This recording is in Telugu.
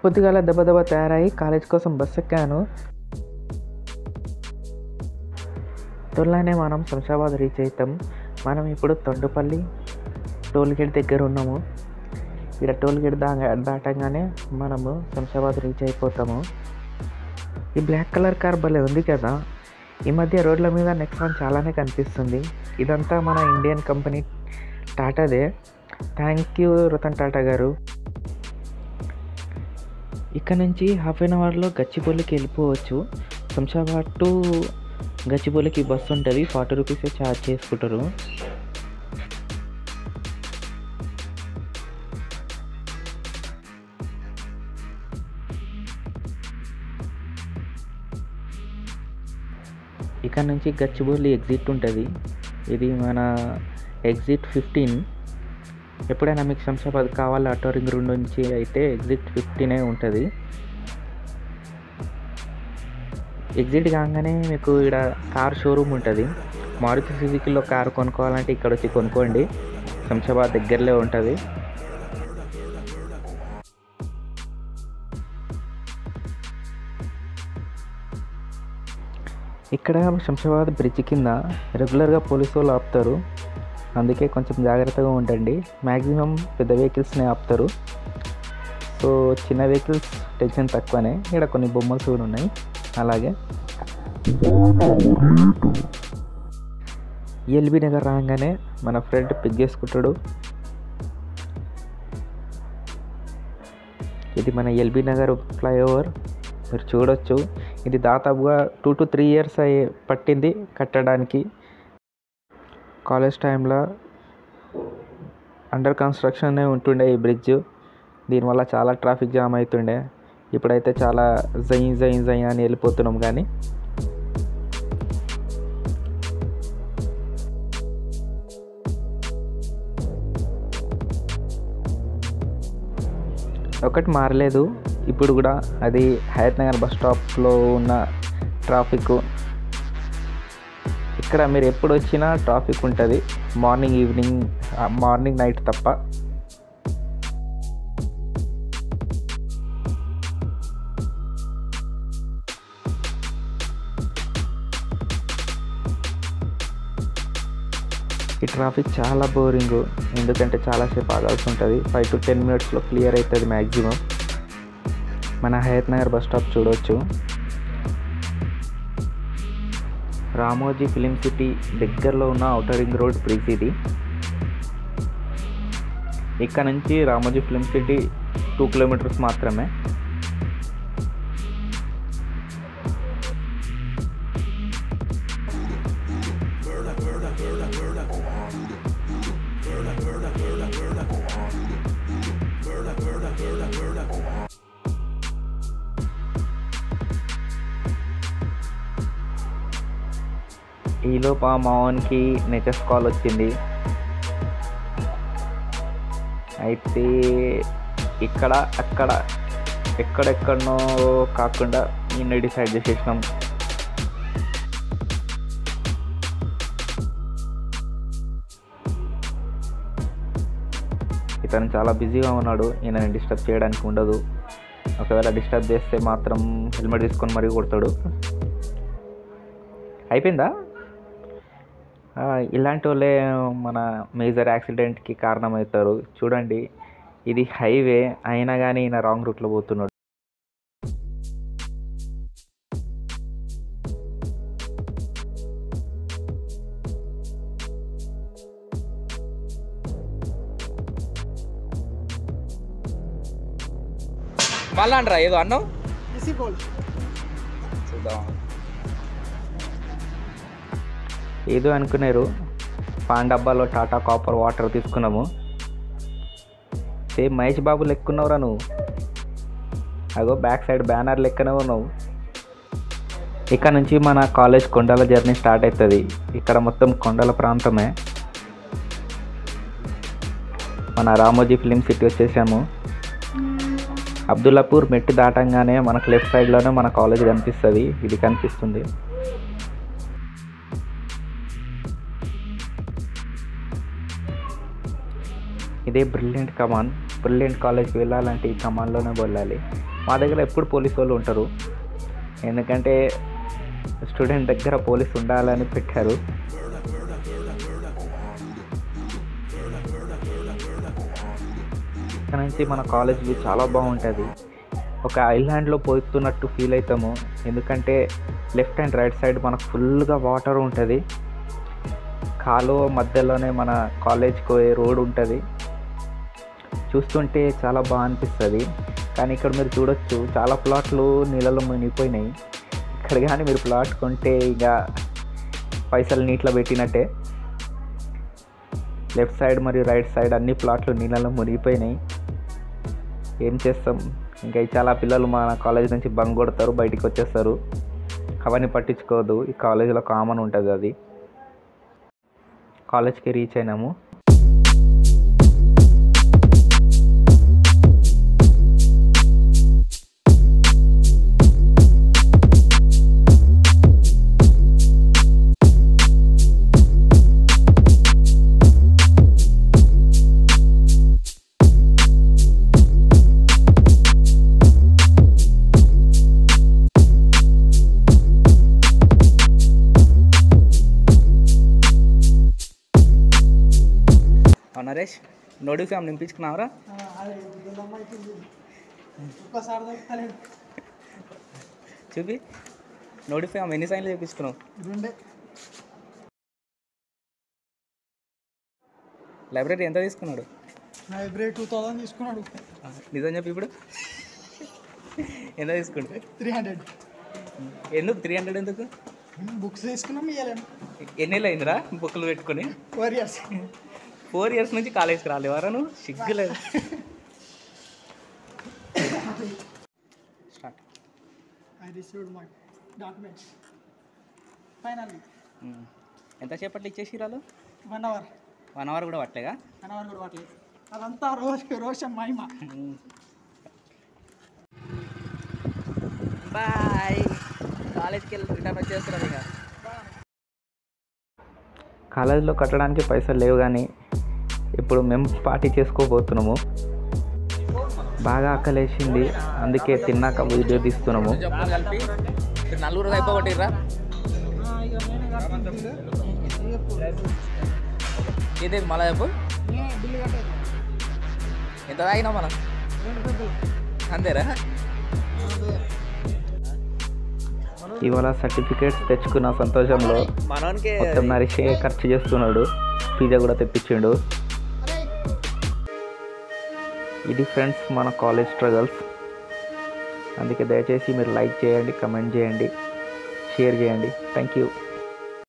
పొద్దుగాల దెబ్బ దెబ్బ తయారై కాలేజ్ కోసం బస్ ఎక్కాను త్వరలోనే మనం శంషాబాద్ రీచ్ అవుతాం మనం ఇప్పుడు తొండుపల్లి టోల్ గేట్ దగ్గర ఉన్నాము ఇక్కడ టోల్ గేట్ దా దాటంగానే మనము శంషాబాద్ రీచ్ అయిపోతాము ఈ బ్లాక్ కలర్ కార్ భలే ఉంది కదా ఈ మధ్య రోడ్ల మీద నెక్సాన్ చాలానే కనిపిస్తుంది ఇదంతా మన ఇండియన్ కంపెనీ టాటాదే థ్యాంక్ యూ రతన్ టాటా గారు ఇక్కడ నుంచి హాఫ్ అన్ అవర్లో గచ్చిబౌలికి వెళ్ళిపోవచ్చు శంషాబాద్ టు గచ్చిబౌలికి బస్సు ఉంటుంది ఫార్టీ రూపీసే ఛార్జ్ చేసుకుంటారు ఇక్కడ నుంచి గచ్చిబౌలి ఎగ్జిట్ ఉంటుంది ఇది మన ఎగ్జిట్ ఫిఫ్టీన్ ఎప్పుడైనా మీకు శంషాబాద్ కావాలి ఆటో రింగ్ రోడ్ నుంచి అయితే ఎగ్జిట్ ఫిఫ్టీనే ఉంటుంది ఎగ్జిట్ కాగానే మీకు ఇక్కడ కార్ షోరూమ్ ఉంటుంది మారుతి సుజుకిలో కార్ కొనుక్కోవాలంటే ఇక్కడ వచ్చి కొనుక్కోండి శంషాబాద్ దగ్గరలో ఉంటుంది ఇక్కడ శంషాబాద్ బ్రిడ్జ్ కింద రెగ్యులర్గా పోలీసు వాళ్ళు ఆపుతారు అందుకే కొంచెం జాగ్రత్తగా ఉండండి మ్యాక్సిమం పెద్ద వెహికల్స్ని ఆపుతారు సో చిన్న వెహికల్స్ టెన్షన్ తక్కువనే ఇక్కడ కొన్ని బొమ్మలు కూడా ఉన్నాయి అలాగే ఎల్బీ నగర్ రాగానే మన ఫ్రెండ్ పిక్ చేసుకుంటాడు ఇది మన ఎల్బీ నగర్ ఫ్లైఓవర్ మీరు చూడొచ్చు ఇది దాదాపుగా టూ టు త్రీ ఇయర్స్ అయ్యి పట్టింది కట్టడానికి కాలేజ్ టైంలో అండర్ కన్స్ట్రక్షనే ఉంటుండే ఈ బ్రిడ్జ్ దీనివల్ల చాలా ట్రాఫిక్ జామ్ అవుతుండే ఇప్పుడైతే చాలా జై జై జై అని వెళ్ళిపోతున్నాం కానీ ఒకటి మారలేదు ఇప్పుడు కూడా అది హయత్ నగర్ బస్ స్టాప్లో ఉన్న ట్రాఫిక్ ఇక్కడ మీరు ఎప్పుడు వచ్చినా ట్రాఫిక్ ఉంటుంది మార్నింగ్ ఈవినింగ్ మార్నింగ్ నైట్ తప్ప ఈ ట్రాఫిక్ చాలా బోరింగ్ ఎందుకంటే చాలాసేపు ఆగాల్సి ఉంటుంది ఫైవ్ టు టెన్ మినిట్స్లో క్లియర్ అవుతుంది మ్యాక్సిమం మన హయత్ నగర్ బస్ స్టాప్ చూడవచ్చు రామోజీ ఫిలిం సిటీ దగ్గరలో ఉన్న అవుటర్ రింగ్ రోడ్ బ్రిడ్జ్ ఇది ఇక్కడ నుంచి Ramoji film city two kilometres మాత్రమే ఈలోపు ఆ మావన్కి నెచెస్ కాల్ వచ్చింది అయితే ఇక్కడ అక్కడ ఎక్కడెక్కడనో కాకుండా నిన్న డిసైడ్ చేసేసినాం ఇతను చాలా బిజీగా ఉన్నాడు ఈయనని డిస్టర్బ్ చేయడానికి ఉండదు ఒకవేళ డిస్టర్బ్ చేస్తే మాత్రం హెల్మెట్ తీసుకొని మరీ కొడతాడు అయిపోయిందా ఆ, ఇలాంటి వాళ్ళే మన మేజర్ యాక్సిడెంట్కి కారణమవుతారు చూడండి ఇది హైవే అయినా కానీ ఈయన రాంగ్ రూట్లో పోతున్నాడు మళ్ళా అంటారా ఏదో అన్నం इसी बोल చూద్దాం ఏదో అనుకున్నారు పాన్ డబ్బాలో టాటా కాపర్ వాటర్ తీసుకున్నాము సేమ్ మహేష్ బాబు లెక్కున్నావురా నువ్వు అగో బ్యాక్ సైడ్ బ్యానర్ లెక్కనే ఉన్నావు ఇక్కడ నుంచి మన కాలేజ్ కొండల జర్నీ స్టార్ట్ అవుతుంది ఇక్కడ మొత్తం కొండల ప్రాంతమే మన రామోజీ ఫిలిం సిటీ వచ్చేసాము అబ్దుల్లాపూర్ మెట్టి దాటంగానే మనకు లెఫ్ట్ సైడ్లోనే మన కాలేజ్ కనిపిస్తుంది ఇది కనిపిస్తుంది ఇదే బ్రిలియంట్ కమాన్ బ్రిలియంట్ కాలేజ్కి వెళ్ళాలంటే ఈ ఖమ్మంలోనే వెళ్ళాలి మా దగ్గర ఎప్పుడు పోలీసు వాళ్ళు ఉంటారు ఎందుకంటే స్టూడెంట్ దగ్గర పోలీస్ ఉండాలని పెట్టారు ఇక్కడ నుంచి మన కాలేజ్ వ్యూ చాలా బాగుంటుంది ఒక ఐలాండ్లో పోతున్నట్టు ఫీల్ అవుతాము ఎందుకంటే లెఫ్ట్ అండ్ రైట్ సైడ్ మనకు ఫుల్గా వాటర్ ఉంటుంది కాలువ మధ్యలోనే మన కాలేజ్కి పోయే రోడ్ ఉంటుంది చూస్తుంటే చాలా బాగా అనిపిస్తుంది కానీ ఇక్కడ మీరు చూడొచ్చు చాలా ప్లాట్లు నీళ్ళలో మునిగిపోయినాయి ఇక్కడ కానీ మీరు ప్లాట్ కొంటే ఇక పైసలు నీటిలో పెట్టినట్టే లెఫ్ట్ సైడ్ మరియు రైట్ సైడ్ అన్ని ప్లాట్లు నీళ్ళలో మునిగిపోయినాయి ఏం చేస్తాం ఇంకా ఈ చాలా పిల్లలు మన కాలేజ్ నుంచి బంక్ కొడతారు బయటికి వచ్చేస్తారు అవన్నీ పట్టించుకోవద్దు ఈ కాలేజీలో కామన్ ఉంటుంది అది కాలేజ్కి రీచ్ అయినాము అవును నరేష్ నోడి ఫ్యామ్ నింపించుకున్నావరా ఒక్కసారి దొరుకుతలేదు చూపి నోడి ఫ్యామ్ ఎన్ని సైన్లు చేపించుకున్నావు రెండే లైబ్రరీ ఎంత తీసుకున్నాడు లైబ్రరీ టూ థౌసండ్ తీసుకున్నాడు నిజం చెప్పి ఇప్పుడు ఎంత తీసుకుంటే త్రీ హండ్రెడ్ ఎందుకు త్రీ హండ్రెడ్ ఎందుకు బుక్స్ తీసుకున్నాం ఇవ్వలేము ఎన్ని ఏళ్ళు అయిందిరా బుక్లు పెట్టుకొని ఫోర్ ఇయర్స్ ఫోర్ ఇయర్స్ నుంచి కాలేజ్కి రాలేవారా నువ్వు సిగ్గులేదు start I received my documents final ఎంతసేపట్లో ఇచ్చేసి రాలు వన్ అవర్ వన్ అవర్ కూడా పట్టలేగా వన్ అవర్ కూడా పట్టలేదు అదంతా రోజు రోషన్ మహిమ బాయ్ కాలేజ్కి వెళ్ళి రిటర్న్ వచ్చేస్తున్నాను ఇక కాలేజీలో కట్టడానికి పైసలు లేవు కానీ ఇప్పుడు మేము పార్టీ చేసుకోబోతున్నాము బాగా ఆకలేసింది అందుకే తిన్నాక వీడియో తీస్తున్నాము జబ్బులు కలిపి మీరు నలుగురు అయిపోగొట్టిర్రా ఇదే మళ్ళా చెప్పు బిల్లు కట్టేది ఎంత తాగినావు మనం రెండు పెద్దలు అంతేరా ఇవాళ సర్టిఫికేట్స్ తెచ్చుకున్న సంతోషంలో మనోనికి మొత్తం నరిషే ఖర్చు చేస్తున్నాడు పిజ్జా కూడా తెప్పించిండు ఇది ఫ్రెండ్స్ మన కాలేజ్ స్ట్రగల్స్ అందుకే దయచేసి మీరు లైక్ చేయండి కమెంట్ చేయండి షేర్ చేయండి థ్యాంక్ యూ